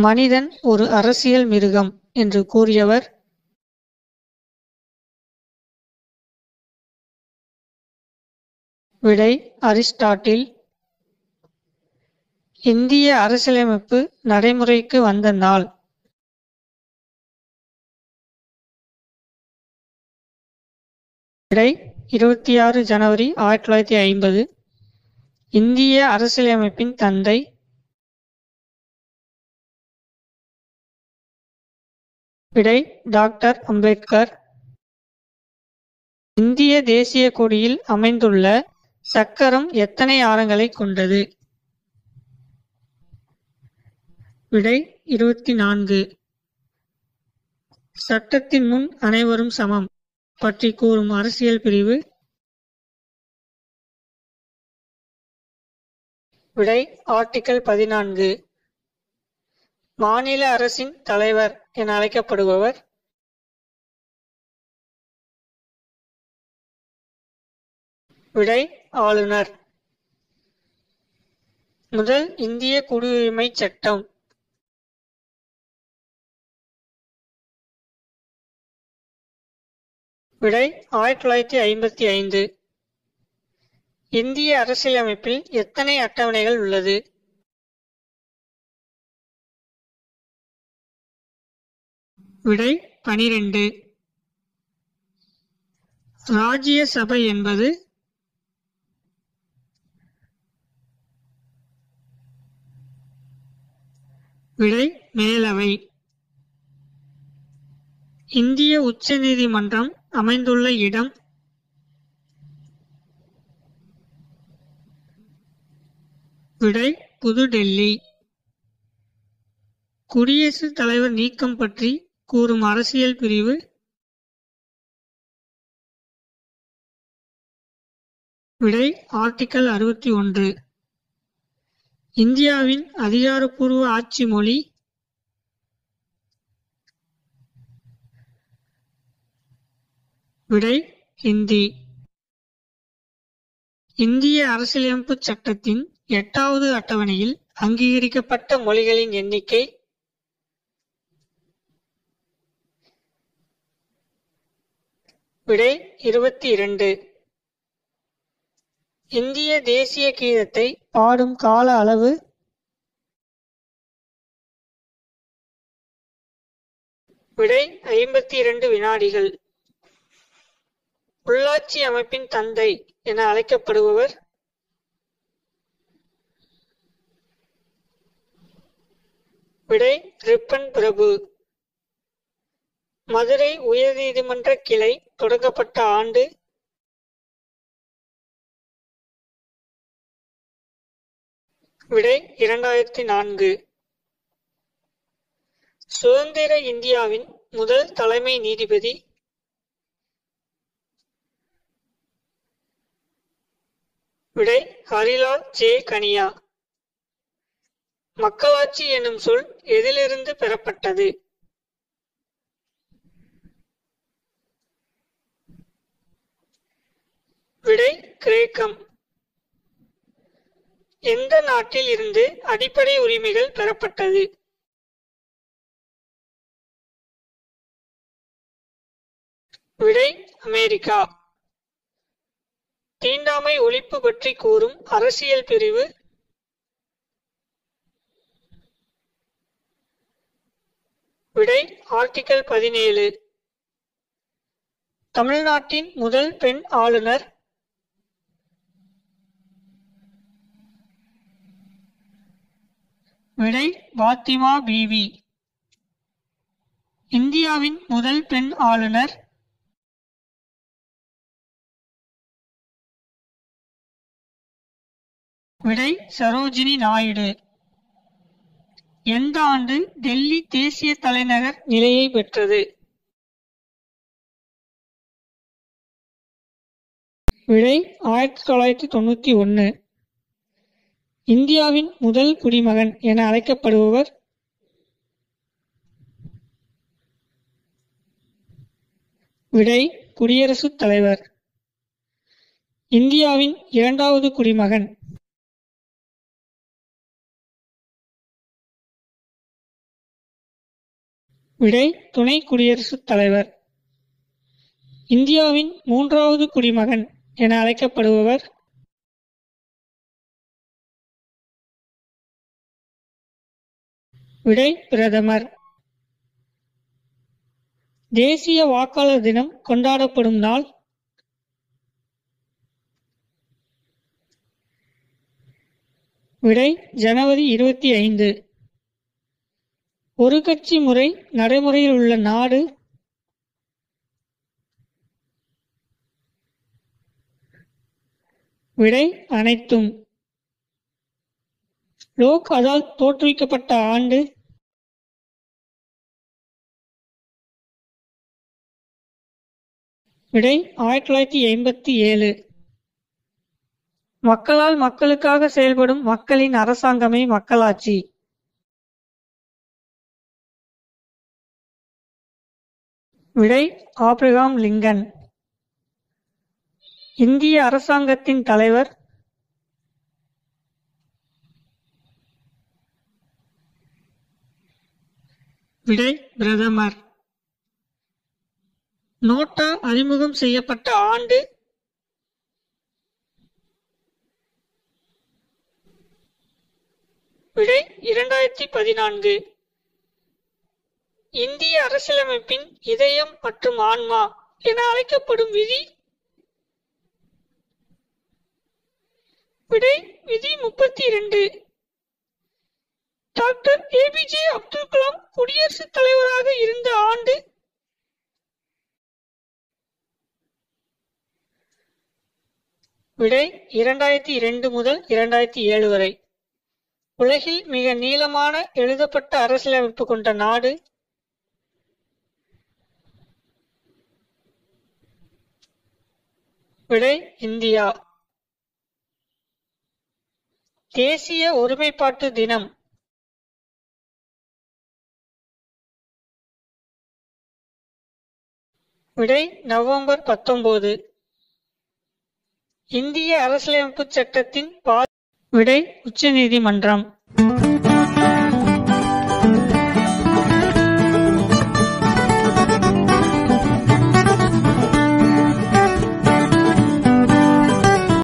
மனிதன் ஒரு அரசியல் மிருகம் என்று கூறியவர் விடை அரிஸ்டாட்டில் இந்திய அரசியலமைப்பு நடைமுறைக்கு வந்த நாள் விடை இருபத்தி ஆறு ஜனவரி ஆயிரத்தி தொள்ளாயிரத்தி ஐம்பது இந்திய அரசியலமைப்பின் தந்தை விடை டாக்டர் அம்பேத்கர் இந்திய தேசிய கொடியில் அமைந்துள்ள சக்கரம் எத்தனை ஆரங்களை கொண்டது விடை இருபத்தி நான்கு சட்டத்தின் முன் அனைவரும் சமம் பற்றி கூறும் அரசியல் பிரிவு விடை ஆர்டிகல் பதினான்கு மாநில அரசின் தலைவர் என அழைக்கப்படுபவர் விடை ஆளுநர் முதல் இந்திய குடியுரிமை சட்டம் விடை ஆயிரத்தி தொள்ளாயிரத்தி ஐம்பத்தி ஐந்து இந்திய அரசியலமைப்பில் எத்தனை அட்டவணைகள் உள்ளது விடை பனிரெண்டு ராஜ்ய சபை என்பது விடை மேலவை இந்திய உச்ச நீதிமன்றம் அமைந்துள்ள இடம் விடை புதுடெல்லி குடியரசுத் தலைவர் நீக்கம் பற்றி கூறும் அரசியல் பிரிவு விடை ஆர்டிகல் அறுபத்தி ஒன்று இந்தியாவின் அதிகாரப்பூர்வ ஆட்சி மொழி விடை ஹிந்தி இந்திய அரசியலமைப்பு சட்டத்தின் எட்டாவது அட்டவணையில் அங்கீகரிக்கப்பட்ட மொழிகளின் எண்ணிக்கை விடை இருபத்தி இரண்டு இந்திய தேசிய கீதத்தை பாடும் கால அளவு விடை ஐம்பத்தி இரண்டு வினாடிகள் உள்ளாட்சி அமைப்பின் தந்தை என அழைக்கப்படுபவர் விடை ரிப்பன் பிரபு மதுரை உயர்நீதிமன்ற கிளை தொடங்கப்பட்ட ஆண்டு விடை இரண்டாயிரத்தி நான்கு சுதந்திர இந்தியாவின் முதல் தலைமை நீதிபதி விடை ஹரிலால் ஜே கனியா மக்களாட்சி எனும் சொல் எதிலிருந்து பெறப்பட்டது விடை கிரேக்கம் எந்த நாட்டில் இருந்து அடிப்படை உரிமைகள் பெறப்பட்டது விடை அமெரிக்கா தீண்டாமை ஒழிப்பு பற்றி கூறும் அரசியல் பிரிவு விடை ஆர்டிகல் பதினேழு தமிழ்நாட்டின் முதல் பெண் ஆளுநர் விடை பாத்திமா பிவி இந்தியாவின் முதல் பெண் ஆளுநர் விடை சரோஜினி நாயுடு எந்த ஆண்டு டெல்லி தேசிய தலைநகர் நிலையை பெற்றது விடை ஆயிரத்தி தொள்ளாயிரத்தி தொண்ணூத்தி ஒன்னு இந்தியாவின் முதல் குடிமகன் என அழைக்கப்படுபவர் விடை குடியரசுத் தலைவர் இந்தியாவின் இரண்டாவது குடிமகன் விடை துணை குடியரசுத் தலைவர் இந்தியாவின் மூன்றாவது குடிமகன் என அழைக்கப்படுபவர் விடை பிரதமர் தேசிய வாக்காளர் தினம் கொண்டாடப்படும் நாள் விடை ஜனவரி இருபத்தி ஐந்து ஒரு கட்சி முறை நடைமுறையில் உள்ள நாடு விடை அனைத்தும் லோக் அதால் தோற்றுவிக்கப்பட்ட ஆண்டு விடை ஆயிரத்தி தொள்ளாயிரத்தி எண்பத்தி ஏழு மக்களால் மக்களுக்காக செயல்படும் மக்களின் அரசாங்கமே மக்களாட்சி விடை ஆப்ரகாம் லிங்கன் இந்திய அரசாங்கத்தின் தலைவர் விடை பிரதமர் நோட்டா அறிமுகம் செய்யப்பட்ட ஆண்டு விடை இரண்டாயிரத்தி பதினான்கு இந்திய அரசியலமைப்பின் இதயம் மற்றும் ஆன்மா என அழைக்கப்படும் விதி விடை விதி முப்பத்தி இரண்டு டாக்டர் ஏபிஜே அப்துல் கலாம் குடியரசுத் தலைவராக இருந்த ஆண்டு விடை இரண்டாயிரத்தி இரண்டு முதல் இரண்டாயிரத்தி ஏழு வரை உலகில் மிக நீளமான எழுதப்பட்ட அரசியலமைப்பு கொண்ட நாடு விடை இந்தியா தேசிய ஒருமைப்பாட்டு தினம் விடை நவம்பர் பத்தொன்பது இந்திய அரசியலமைப்பு சட்டத்தின் பா விடை உச்ச நீதிமன்றம்